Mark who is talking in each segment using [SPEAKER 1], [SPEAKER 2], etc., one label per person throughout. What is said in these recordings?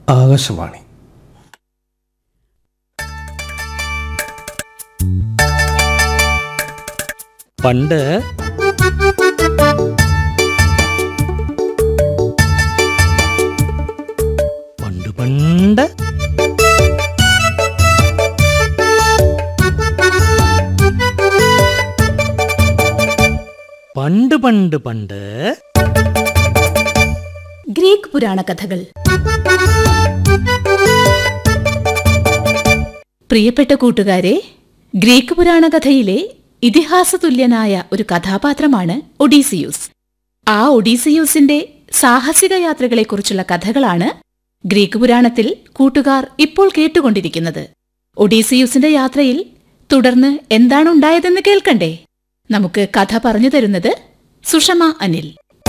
[SPEAKER 1] ആകാശവാണി
[SPEAKER 2] പണ്ട് പണ്ട് പണ്ട് പണ്ട് പണ്ട് പണ്ട്
[SPEAKER 3] ഗ്രീക്ക് പുരാണ കഥകൾ പ്രിയപ്പെട്ട കൂട്ടുകാരെ ഗ്രീക്ക് പുരാണ കഥയിലെ ഇതിഹാസതുല്യനായ ഒരു കഥാപാത്രമാണ് ഒഡീസിയൂസ് ആ ഒഡീസിയൂസിന്റെ സാഹസിക യാത്രകളെക്കുറിച്ചുള്ള കഥകളാണ് ഗ്രീക്ക് പുരാണത്തിൽ കൂട്ടുകാർ ഇപ്പോൾ കേട്ടുകൊണ്ടിരിക്കുന്നത് ഒഡീസിയൂസിന്റെ യാത്രയിൽ തുടർന്ന് എന്താണ് ഉണ്ടായതെന്ന് കേൾക്കണ്ടേ നമുക്ക് കഥ പറഞ്ഞു തരുന്നത് സുഷമ അനിൽ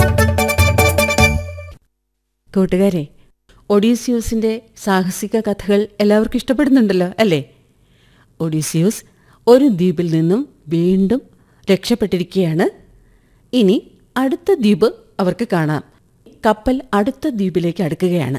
[SPEAKER 4] കൂട്ടുകാരെ ഒഡീസിയൂസിന്റെ സാഹസിക കഥകൾ എല്ലാവർക്കും ഇഷ്ടപ്പെടുന്നുണ്ടല്ലോ അല്ലേ ഒഡീസിയൂസ് ഒരു ദ്വീപിൽ നിന്നും വീണ്ടും രക്ഷപ്പെട്ടിരിക്കുകയാണ് ഇനി അടുത്ത ദ്വീപ് അവർക്ക് കാണാം കപ്പൽ അടുത്ത ദ്വീപിലേക്ക് അടുക്കുകയാണ്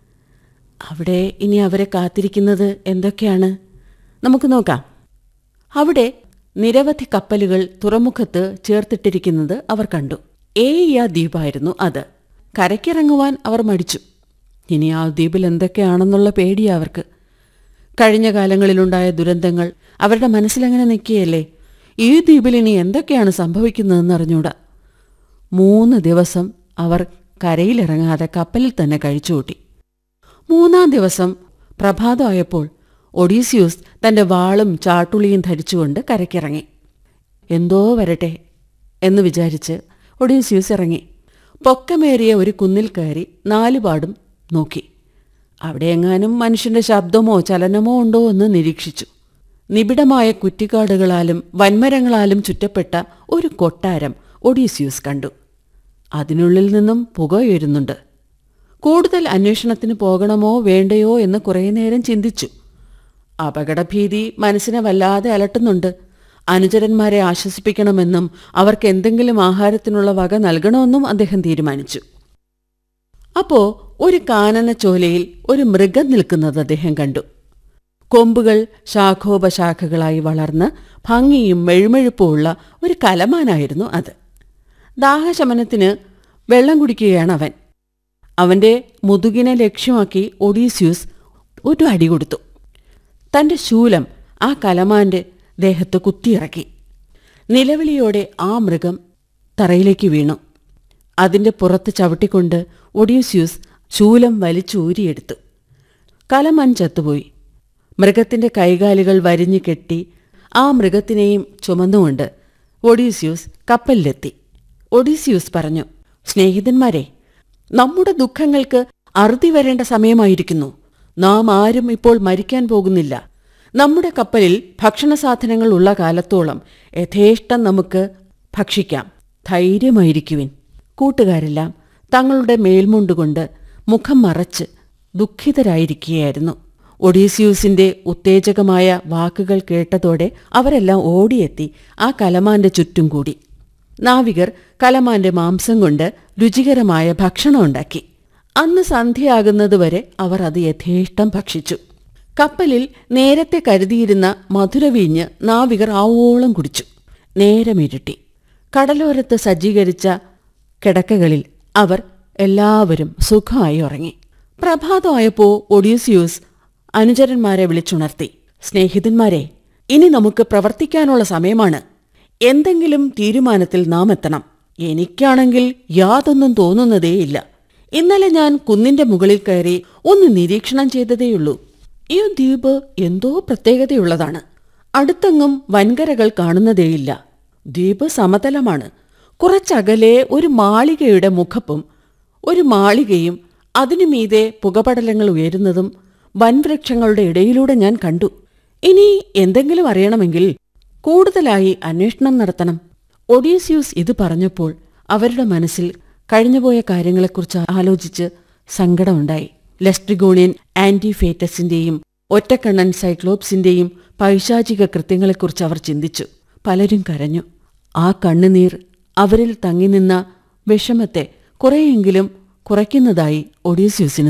[SPEAKER 4] അവിടെ ഇനി അവരെ കാത്തിരിക്കുന്നത് എന്തൊക്കെയാണ് നമുക്ക് നോക്കാം അവിടെ നിരവധി കപ്പലുകൾ തുറമുഖത്ത് ചേർത്തിട്ടിരിക്കുന്നത് അവർ കണ്ടു ഏയ ദ്വീപായിരുന്നു അത് കരയ്ക്കിറങ്ങുവാൻ അവർ മടിച്ചു ഇനി ആ ദ്വീപിൽ എന്തൊക്കെയാണെന്നുള്ള പേടിയാ അവർക്ക് കഴിഞ്ഞ കാലങ്ങളിലുണ്ടായ ദുരന്തങ്ങൾ അവരുടെ മനസ്സിലങ്ങനെ നിൽക്കുകയല്ലേ ഈ ദ്വീപിൽ ഇനി എന്തൊക്കെയാണ് സംഭവിക്കുന്നതെന്ന് അറിഞ്ഞൂടാ മൂന്ന് ദിവസം അവർ കരയിലിറങ്ങാതെ കപ്പലിൽ തന്നെ കഴിച്ചുകൂട്ടി മൂന്നാം ദിവസം പ്രഭാതമായപ്പോൾ ഒഡീസിയൂസ് തന്റെ വാളും ചാട്ടുളിയും ധരിച്ചുകൊണ്ട് കരയ്ക്കിറങ്ങി എന്തോ വരട്ടെ എന്ന് വിചാരിച്ച് ഒഡീസിയൂസ് ഇറങ്ങി പൊക്കമേറിയ ഒരു കുന്നിൽ കയറി നാലുപാടും നോക്കി അവിടെ എങ്ങാനും മനുഷ്യന്റെ ശബ്ദമോ ചലനമോ ഉണ്ടോ എന്ന് നിരീക്ഷിച്ചു നിബിഡമായ കുറ്റിക്കാടുകളാലും വൻമരങ്ങളാലും ചുറ്റപ്പെട്ട ഒരു കൊട്ടാരം ഒഡീസിയൂസ് കണ്ടു അതിനുള്ളിൽ നിന്നും പുക ഉയരുന്നുണ്ട് കൂടുതൽ അന്വേഷണത്തിന് പോകണമോ വേണ്ടയോ എന്ന് കുറേ നേരം ചിന്തിച്ചു അപകടഭീതി മനസ്സിനെ വല്ലാതെ അലട്ടുന്നുണ്ട് അനുചരന്മാരെ ആശ്വസിപ്പിക്കണമെന്നും അവർക്ക് എന്തെങ്കിലും ആഹാരത്തിനുള്ള വക നൽകണമെന്നും അദ്ദേഹം തീരുമാനിച്ചു അപ്പോ ഒരു കാനനച്ചോലയിൽ ഒരു മൃഗം നിൽക്കുന്നത് അദ്ദേഹം കണ്ടു കൊമ്പുകൾ ശാഖോപശാഖകളായി വളർന്ന് ഭംഗിയും മെഴുമെഴുപ്പുമുള്ള ഒരു കലമാനായിരുന്നു അത് ദാഹശമനത്തിന് വെള്ളം കുടിക്കുകയാണ് അവൻ അവന്റെ മുതുകിനെ ലക്ഷ്യമാക്കി ഒഡീസ്യൂസ് ഒരു അടി കൊടുത്തു തന്റെ ശൂലം ആ കലമാന്റെ ദേഹത്ത് കുത്തിയിറക്കി നിലവിളിയോടെ ആ മൃഗം തറയിലേക്ക് വീണു അതിന്റെ പുറത്ത് ചവിട്ടിക്കൊണ്ട് ഒഡീസ്യൂസ് ശൂലം വലിച്ചൂരിയെടുത്തു കലമാൻ ചത്തുപോയി മൃഗത്തിന്റെ കൈകാലുകൾ വരിഞ്ഞു കെട്ടി ആ മൃഗത്തിനെയും ചുമന്നുകൊണ്ട് ഒഡീസ്യൂസ് കപ്പലിലെത്തി ഒഡീസ്യൂസ് പറഞ്ഞു സ്നേഹിതന്മാരെ നമ്മുടെ ദുഃഖങ്ങൾക്ക് അറുതി വരേണ്ട സമയമായിരിക്കുന്നു നാം ആരും ഇപ്പോൾ മരിക്കാൻ പോകുന്നില്ല നമ്മുടെ കപ്പലിൽ ഭക്ഷണസാധനങ്ങൾ ഉള്ള കാലത്തോളം യഥേഷ്ടം നമുക്ക് ഭക്ഷിക്കാം ധൈര്യമായിരിക്കുവിൻ കൂട്ടുകാരെല്ലാം തങ്ങളുടെ മേൽമുണ്ടുകൊണ്ട് മുഖം മറച്ച് ദുഃഖിതരായിരിക്കുകയായിരുന്നു ഒഡീസിയൂസിന്റെ ഉത്തേജകമായ വാക്കുകൾ കേട്ടതോടെ അവരെല്ലാം ഓടിയെത്തി ആ കലമാന്റെ ചുറ്റും കൂടി നാവികർ കലമാന്റെ മാംസം കൊണ്ട് രുചികരമായ ഭക്ഷണം ഉണ്ടാക്കി അന്ന് സന്ധ്യയാകുന്നതുവരെ അവർ അത് യഥേഷ്ടം ഭക്ഷിച്ചു കപ്പലിൽ നേരത്തെ കരുതിയിരുന്ന മധുരവീഞ്ഞ് നാവികർ ആവോളം കുടിച്ചു നേരമിരുട്ടി കടലോരത്ത് സജ്ജീകരിച്ച കിടക്കകളിൽ അവർ എല്ലാവരും സുഖമായി ഉറങ്ങി പ്രഭാതമായപ്പോ ഒഡീസിയൂസ് അനുചരന്മാരെ വിളിച്ചുണർത്തി സ്നേഹിതന്മാരെ ഇനി നമുക്ക് പ്രവർത്തിക്കാനുള്ള സമയമാണ് എന്തെങ്കിലും തീരുമാനത്തിൽ നാം എത്തണം എനിക്കാണെങ്കിൽ യാതൊന്നും തോന്നുന്നതേയില്ല ഇന്നലെ ഞാൻ കുന്നിന്റെ മുകളിൽ കയറി ഒന്ന് നിരീക്ഷണം ചെയ്തതേയുള്ളൂ ഈ ദ്വീപ് എന്തോ പ്രത്യേകതയുള്ളതാണ് അടുത്തെങ്ങും വൻകരകൾ കാണുന്നതേയില്ല ദ്വീപ് സമതലമാണ് കുറച്ചകലെ ഒരു മാളികയുടെ മുഖപ്പും ഒരു മാളികയും അതിനു മീതെ പുകപടലങ്ങൾ ഉയരുന്നതും വൻവൃക്ഷങ്ങളുടെ ഇടയിലൂടെ ഞാൻ കണ്ടു ഇനി എന്തെങ്കിലും അറിയണമെങ്കിൽ കൂടുതലായി അന്വേഷണം നടത്തണം ഒഡീസ്യൂസ് ഇത് പറഞ്ഞപ്പോൾ അവരുടെ മനസ്സിൽ കഴിഞ്ഞുപോയ കാര്യങ്ങളെക്കുറിച്ച് ആലോചിച്ച് സങ്കടമുണ്ടായി ലെസ്ട്രിഗോണിയൻ ആന്റിഫേറ്റസിന്റെയും ഒറ്റക്കണ്ണൻ സൈക്ലോപ്സിന്റെയും പൈശാചിക കൃത്യങ്ങളെക്കുറിച്ച് അവർ ചിന്തിച്ചു പലരും കരഞ്ഞു ആ കണ്ണുനീർ അവരിൽ തങ്ങിനിന്ന വിഷമത്തെ കുറെയെങ്കിലും കുറയ്ക്കുന്നതായി ഒഡീസ്യൂസിന്